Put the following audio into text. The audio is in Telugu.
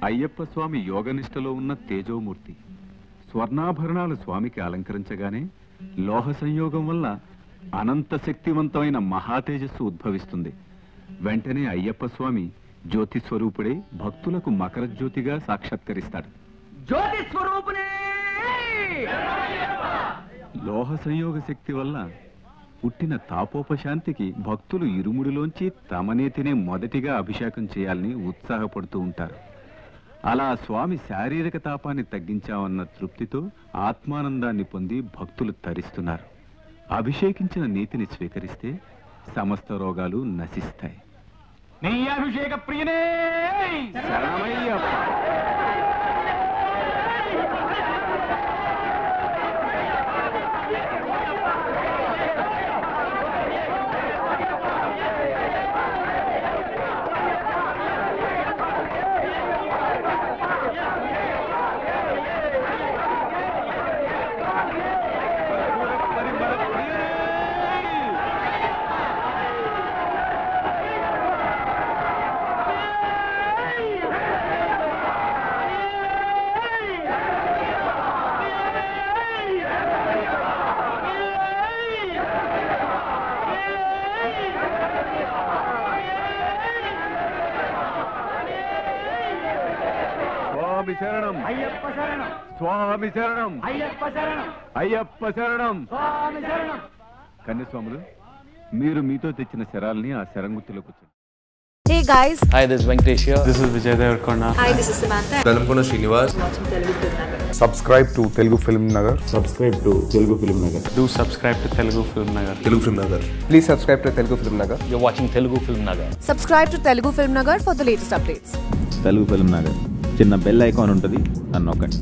అయ్యప్ప స్వామి యోగనిష్టలో ఉన్న తేజోమూర్తి స్వర్ణాభరణాలు స్వామికి అలంకరించగానే లోహ సంయోగం వల్ల అనంత శక్తివంతమైన మహాతేజస్సు ఉద్భవిస్తుంది వెంటనే అయ్యప్ప స్వామి జ్యోతి స్వరూపుడే భక్తులకు మకర జ్యోతిగా సాక్షాత్కరిస్తాడు జ్యోతి స్వరూపునే లోహ సంయోగ శక్తి వల్ల పుట్టిన తాపోపశాంతికి భక్తులు ఇరుముడిలోంచి తమనే తినే మొదటిగా అభిషేకం చేయాలని ఉత్సాహపడుతూ ఉంటారు అలా స్వామి శారీరక తాపాన్ని తగ్గించామన్న తృప్తితో ఆత్మానందాన్ని పొంది భక్తులు తరిస్తున్నారు అభిషేకించిన నీతిని స్వీకరిస్తే సమస్త రోగాలు నశిస్తాయి నీ అభిషేక ప్రియనే శరణమయ్యప్ప. స్వామి శరణం అయ్యప్ప శరణం స్వామి శరణం అయ్యప్ప శరణం అయ్యప్ప శరణం స్వామి శరణం కన్యస్వాములు మీరు మీతో తెచ్చిన శరాల్ని ఆ శరంగుత్తిలో కూర్చోండి Hey guys, Hi, this is Venkatesh here. This is Vijay Devarkonda. hi, this is Samantha. Velankonda Srinivas subscribe to Telugu Film Nagar. Do subscribe to Telugu Film Nagar. Telugu film Nagar Please subscribe to Telugu Film Nagar. You're watching Telugu Film Nagar. Subscribe to Telugu Film Nagar for the latest updates. Telugu film Nagar చిన్న బెల్ ఐకాన్ ఉంటుంది అని నొక్కండి